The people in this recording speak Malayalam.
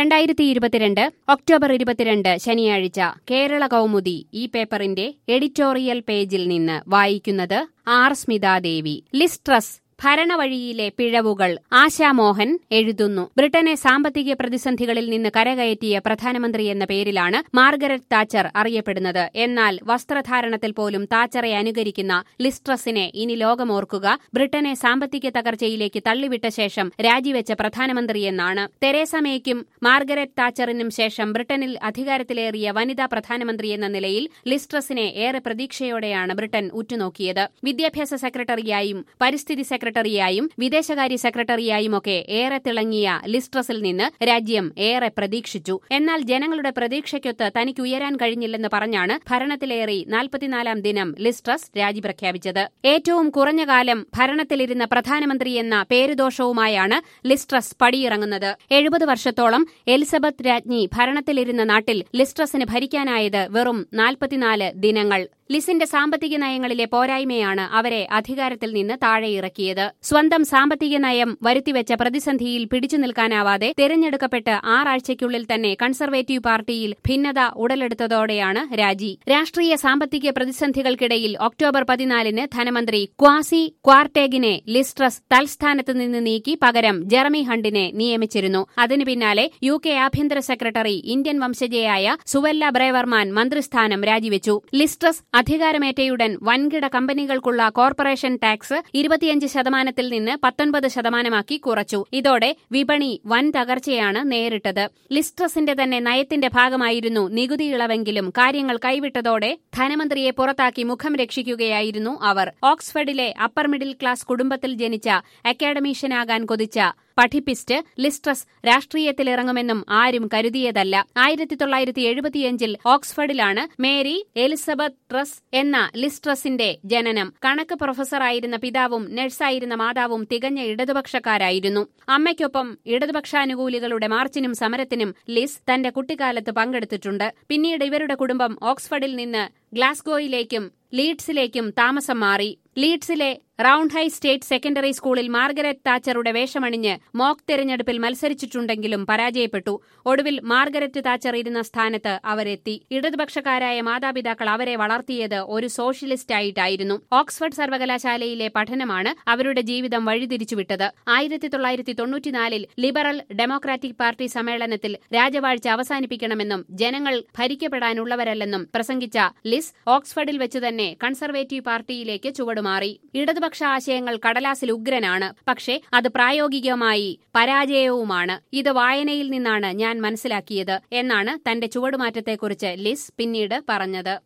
രണ്ടായിരത്തി ഇരുപത്തിരണ്ട് ഒക്ടോബർ ഇരുപത്തിരണ്ട് ശനിയാഴ്ച കേരള കൗമുദി ഈ പേപ്പറിന്റെ എഡിറ്റോറിയൽ പേജിൽ നിന്ന് വായിക്കുന്നത് ആർ സ്മിതാദേവി ലിസ്ട്രസ് ഭരണവഴിയിലെ പിഴവുകൾ ആശാമോഹൻ എഴുതുന്നു ബ്രിട്ടനെ സാമ്പത്തിക പ്രതിസന്ധികളിൽ നിന്ന് കരകയറ്റിയ പ്രധാനമന്ത്രി എന്ന പേരിലാണ് മാർഗരറ്റ് താച്ചർ അറിയപ്പെടുന്നത് എന്നാൽ വസ്ത്രധാരണത്തിൽ പോലും താച്ചറെ അനുകരിക്കുന്ന ലിസ്ട്രസിനെ ഇനി ലോകമോർക്കുക ബ്രിട്ടനെ സാമ്പത്തിക തകർച്ചയിലേക്ക് തള്ളിവിട്ട ശേഷം രാജിവെച്ച പ്രധാനമന്ത്രിയെന്നാണ് തെരേസ മേയ്ക്കും മാർഗരറ്റ് താച്ചറിനും ശേഷം ബ്രിട്ടനിൽ അധികാരത്തിലേറിയ വനിതാ പ്രധാനമന്ത്രി എന്ന നിലയിൽ ലിസ്ട്രസിനെ ഏറെ പ്രതീക്ഷയോടെയാണ് ബ്രിട്ടൻ ഉറ്റുനോക്കിയത് വിദ്യാഭ്യാസ സെക്രട്ടറിയായും പരിസ്ഥിതി സെക്രട്ടറിയായും വിദേശകാര്യ സെക്രട്ടറിയായുമൊക്കെ ഏറെ തിളങ്ങിയ ലിസ്ട്രസിൽ നിന്ന് രാജ്യം ഏറെ പ്രതീക്ഷിച്ചു എന്നാൽ ജനങ്ങളുടെ പ്രതീക്ഷയ്ക്കൊത്ത് തനിക്ക് ഉയരാൻ കഴിഞ്ഞില്ലെന്ന് പറഞ്ഞാണ് ഭരണത്തിലേറി നാൽപ്പത്തിനാലാം ദിനം ലിസ്ട്രസ് രാജി പ്രഖ്യാപിച്ചത് ഏറ്റവും കുറഞ്ഞ കാലം ഭരണത്തിലിരുന്ന പ്രധാനമന്ത്രി എന്ന പേരുദോഷവുമായാണ് ലിസ്ട്രസ് പടിയിറങ്ങുന്നത് എഴുപത് വർഷത്തോളം എലിസബത്ത് രാജ്ഞി ഭരണത്തിലിരുന്ന നാട്ടിൽ ലിസ്ട്രസിന് ഭരിക്കാനായത് വെറും നാൽപ്പത്തിനാല് ദിനങ്ങൾ ലിസിന്റെ സാമ്പത്തിക നയങ്ങളിലെ പോരായ്മയാണ് അവരെ അധികാരത്തിൽ നിന്ന് താഴെയിറക്കിയത് സ്വന്തം സാമ്പത്തിക നയം വരുത്തിവെച്ച പ്രതിസന്ധിയിൽ പിടിച്ചു നിൽക്കാനാവാതെ തെരഞ്ഞെടുക്കപ്പെട്ട് ആറാഴ്ചയ്ക്കുള്ളിൽ തന്നെ കൺസർവേറ്റീവ് പാർട്ടിയിൽ ഭിന്നത ഉടലെടുത്തതോടെയാണ് രാജി രാഷ്ട്രീയ സാമ്പത്തിക പ്രതിസന്ധികൾക്കിടയിൽ ഒക്ടോബർ പതിനാലിന് ധനമന്ത്രി ക്വാസി ക്വാർട്ടേഗിനെ ലിസ്ട്രസ് തൽസ്ഥാനത്ത് നിന്ന് നീക്കി പകരം ജെറമി ഹണ്ടിനെ നിയമിച്ചിരുന്നു അതിനു പിന്നാലെ യു കെ ആഭ്യന്തര സെക്രട്ടറി ഇന്ത്യൻ വംശജയായ സുവല്ല ബ്രേവർമാൻ മന്ത്രിസ്ഥാനം രാജിവെച്ചു ലിസ്ട്രസ് അധികാരമേറ്റയുടൻ വൻകിട കമ്പനികൾക്കുള്ള കോർപ്പറേഷൻ ടാക്സ് ഇരുപത്തിയഞ്ച് ശതമാനത്തിൽ നിന്ന് പത്തൊൻപത് ശതമാനമാക്കി കുറച്ചു ഇതോടെ വിപണി വൻ തകർച്ചയാണ് നേരിട്ടത് ലിസ്ട്രസിന്റെ തന്നെ നയത്തിന്റെ ഭാഗമായിരുന്നു നികുതി ഇളവെങ്കിലും കാര്യങ്ങൾ കൈവിട്ടതോടെ ധനമന്ത്രിയെ പുറത്താക്കി മുഖം രക്ഷിക്കുകയായിരുന്നു അവർ ഓക്സ്ഫഡിലെ അപ്പർ മിഡിൽ ക്ലാസ് കുടുംബത്തിൽ ജനിച്ച അക്കാഡമീഷ്യനാകാൻ കൊതിച്ച പഠിപ്പിസ്റ്റ് ലിസ്ട്രസ് രാഷ്ട്രീയത്തിലിറങ്ങുമെന്നും ആരും കരുതിയതല്ല ആയിരത്തി തൊള്ളായിരത്തി എഴുപത്തിയഞ്ചിൽ ഓക്സ്ഫഡിലാണ് മേരി എലിസബത്ത് ട്രസ് എന്ന ലിസ്ട്രസിന്റെ ജനനം കണക്ക് പ്രൊഫസറായിരുന്ന പിതാവും നഴ്സായിരുന്ന മാതാവും തികഞ്ഞ ഇടതുപക്ഷക്കാരായിരുന്നു അമ്മയ്ക്കൊപ്പം ഇടതുപക്ഷാനുകൂലികളുടെ മാർച്ചിനും സമരത്തിനും ലിസ് തന്റെ കുട്ടിക്കാലത്ത് പങ്കെടുത്തിട്ടുണ്ട് പിന്നീട് ഇവരുടെ കുടുംബം ഓക്സ്ഫഡിൽ നിന്ന് ഗ്ലാസ്ഗോയിലേക്കും ലീഡ്സിലേക്കും താമസം മാറി ലീഡ്സിലെ റൌണ്ട് ഹൈ സ്റ്റേറ്റ് സെക്കൻഡറി സ്കൂളിൽ മാർഗരറ്റ് താച്ചറുടെ വേഷമണിഞ്ഞ് മോക്ക് തെരഞ്ഞെടുപ്പിൽ മത്സരിച്ചിട്ടുണ്ടെങ്കിലും പരാജയപ്പെട്ടു ഒടുവിൽ മാർഗരറ്റ് താച്ചർ ഇരുന്ന സ്ഥാനത്ത് അവരെത്തി ഇടതുപക്ഷക്കാരായ മാതാപിതാക്കൾ അവരെ വളർത്തിയത് ഒരു സോഷ്യലിസ്റ്റ് ആയിട്ടായിരുന്നു ഓക്സ്ഫഡ് സർവകലാശാലയിലെ പഠനമാണ് അവരുടെ ജീവിതം വഴിതിരിച്ചുവിട്ടത് ആയിരത്തി തൊള്ളായിരത്തി തൊണ്ണൂറ്റിനാലിൽ ലിബറൽ ഡെമോക്രാറ്റിക് പാർട്ടി സമ്മേളനത്തിൽ രാജവാഴ്ച അവസാനിപ്പിക്കണമെന്നും ജനങ്ങൾ ഭരിക്കപ്പെടാനുള്ളവരല്ലെന്നും പ്രസംഗിച്ച ലിസ് ഓക്സ്ഫഡിൽ വെച്ച് തന്നെ കൺസർവേറ്റീവ് പാർട്ടിയിലേക്ക് ചുവടുമാറി ഇടതുപക്ഷ ആശയങ്ങൾ കടലാസിൽ ഉഗ്രനാണ് പക്ഷേ അത് പ്രായോഗികമായി പരാജയവുമാണ് ഇത് വായനയിൽ നിന്നാണ് ഞാൻ മനസ്സിലാക്കിയത് എന്നാണ് തന്റെ ചുവടുമാറ്റത്തെക്കുറിച്ച് ലിസ് പിന്നീട് പറഞ്ഞത്